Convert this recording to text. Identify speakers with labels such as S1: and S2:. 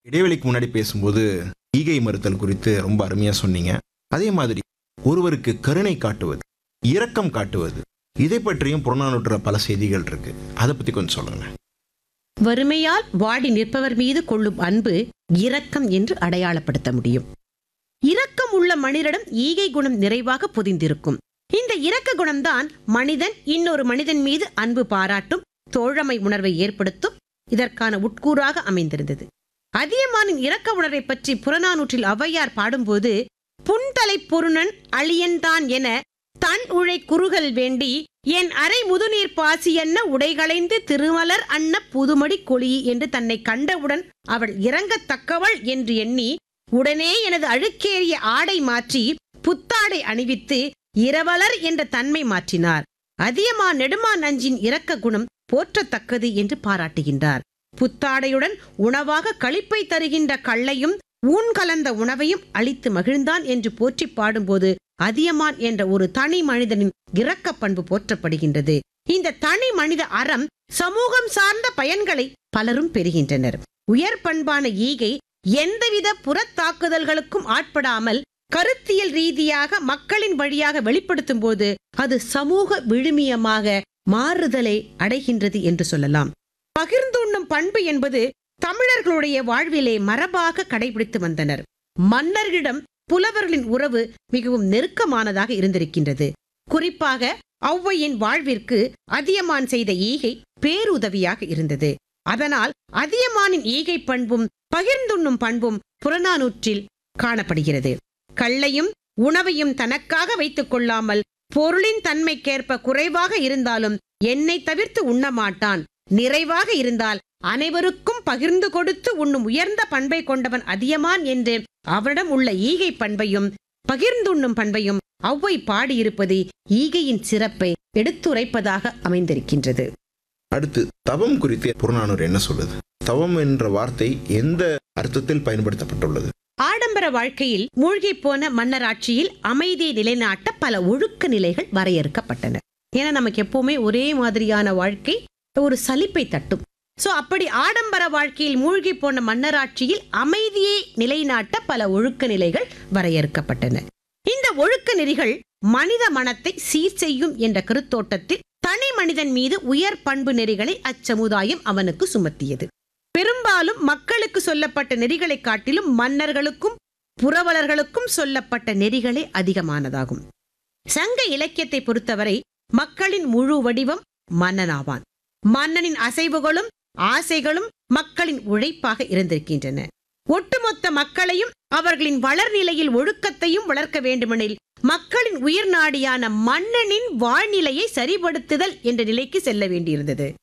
S1: இடைவெளிக்கு முன்னாடி பேசும்போது ஈகை மறுத்தல் குறித்து ரொம்ப அருமையா சொன்னீங்க அதே மாதிரி ஒருவருக்கு கருணை காட்டுவது இரக்கம் காட்டுவது இதை பற்றியும் புறநானூற்றுல பல செய்திகள் இருக்கு அதை பத்தி கொஞ்சம் சொல்லுங்க
S2: வறுமையால் வாடி நிற்பவர் மீது கொள்ளும் அன்பு இரக்கம் என்று அடையாளப்படுத்த முடியும் இரக்கம் உள்ள மனிதரிடம் ஈகை குணம் நிறைவாக பொதிந்திருக்கும் இந்த இரக்க குணம்தான் மனிதன் இன்னொரு மனிதன் மீது அன்பு பாராட்டும் தோழமை உணர்வை ஏற்படுத்தும் இதற்கான உட்கூறாக அமைந்திருந்தது அதியமானின் இரக்க உணர்வை பற்றி புறநானூற்றில் ஔவையார் பாடும்போது புன்தலை பொருணன் அழியன்தான் என தன் உழை குறுகல் வேண்டி என் அரை முதுநீர் பாசி என்ன உடைகளைந்து திருமலர் அன்ன புதுமடி கொளி என்று தன்னை கண்டவுடன் அவள் இறங்கத்தக்கவள் என்று எண்ணி உடனே எனது அழுக்கேறிய ஆடை மாற்றி புத்தாடை அணிவித்து இரவலர் என்ற தன்மை மாற்றினார் அதியமா நெடுமா நஞ்சின் இரக்க குணம் போற்றத்தக்கது என்று பாராட்டுகின்றார் புத்தாடையுடன் உணவாக களிப்பை தருகின்ற கள்ளையும் ஊன் கலந்த உணவையும் அளித்து மகிழ்ந்தான் என்று போற்றி பாடும்போது அதியமான் என்ற ஒரு தனி மனிதனின் இரக்கப் பண்பு போற்றப்படுகின்றது இந்த தனி மனித அறம் சமூகம் சார்ந்த பயன்களை பலரும் பெறுகின்றனர் உயர் பண்பான ஈகை எந்தவித புறத்தாக்குதல்களுக்கும் ஆட்படாமல் கருத்தியல் ரீதியாக மக்களின் வழியாக வெளிப்படுத்தும் போது அது சமூக விழுமியமாக மாறுதலை அடைகின்றது என்று சொல்லலாம் பகிர்ந்துண்ணும் பண்பு என்பது தமிழர்களுடைய வாழ்விலே மரபாக கடைபிடித்து வந்தனர் மன்னர்களிடம் புலவர்களின் உறவு மிகவும் நெருக்கமானதாக இருந்திருக்கின்றது குறிப்பாக ஔவையின் வாழ்விற்கு அதியமான் செய்த ஈகை பேருதவியாக இருந்தது அதனால் அதியமானின் ஈகை பண்பும் பகிர்ந்துண்ணும் பண்பும் புறநானூற்றில் காணப்படுகிறது கள்ளையும் உணவையும் தனக்காக வைத்துக் கொள்ளாமல் பொருளின் தன்மைக்கேற்ப குறைவாக இருந்தாலும் என்னை தவிர்த்து உண்ண மாட்டான் நிறைவாக இருந்தால் அனைவருக்கும் பகிர்ந்து கொடுத்து உண்ணும் உயர்ந்த பண்பை கொண்டவன் அதியமான் என்று அவனிடம் உள்ள ஈகை பண்பையும் பகிர்ந்துண்ணும் பண்பையும் ஔவை பாடியிருப்பது ஈகையின் சிறப்பை எடுத்துரைப்பதாக அமைந்திருக்கின்றது
S1: அடுத்து தவம் குறித்து புறநானூறு என்ன சொல்லுது தவம் என்ற வார்த்தை எந்த அர்த்தத்தில் பயன்படுத்தப்பட்டுள்ளது
S2: ஆடம்பர வாழ்க்கையில் மூழ்கி போன மன்னராட்சியில் அமைதியை நிலைநாட்ட பல ஒழுக்க நிலைகள் வரையறுக்கப்பட்டன ஏன்னா நமக்கு எப்பவுமே ஒரே மாதிரியான வாழ்க்கை ஒரு சலிப்பை தட்டும் சோ அப்படி ஆடம்பர வாழ்க்கையில் மூழ்கி போன மன்னராட்சியில் அமைதியை நிலைநாட்ட பல ஒழுக்க நிலைகள் வரையறுக்கப்பட்டன இந்த ஒழுக்க நெறிகள் மனித மனத்தை சீர் செய்யும் என்ற கருத்தோட்டத்தில் தனி மனிதன் மீது உயர் பண்பு நெறிகளை அச்சமுதாயம் அவனுக்கு சுமத்தியது பெரும்பாலும் மக்களுக்கு சொல்லப்பட்ட நெறிகளை காட்டிலும் மன்னர்களுக்கும் புரவலர்களுக்கும் சொல்லப்பட்ட நெறிகளே அதிகமானதாகும் சங்க இலக்கியத்தை பொறுத்தவரை மக்களின் முழு வடிவம் மன்னனாவான் மன்னனின் அசைவுகளும் ஆசைகளும் மக்களின் உழைப்பாக இருந்திருக்கின்றன ஒட்டுமொத்த மக்களையும் அவர்களின் வளர்நிலையில் ஒழுக்கத்தையும் வளர்க்க வேண்டுமெனில் மக்களின் உயிர் நாடியான மன்னனின் வாழ்நிலையை சரிபடுத்துதல் என்ற நிலைக்கு செல்ல வேண்டியிருந்தது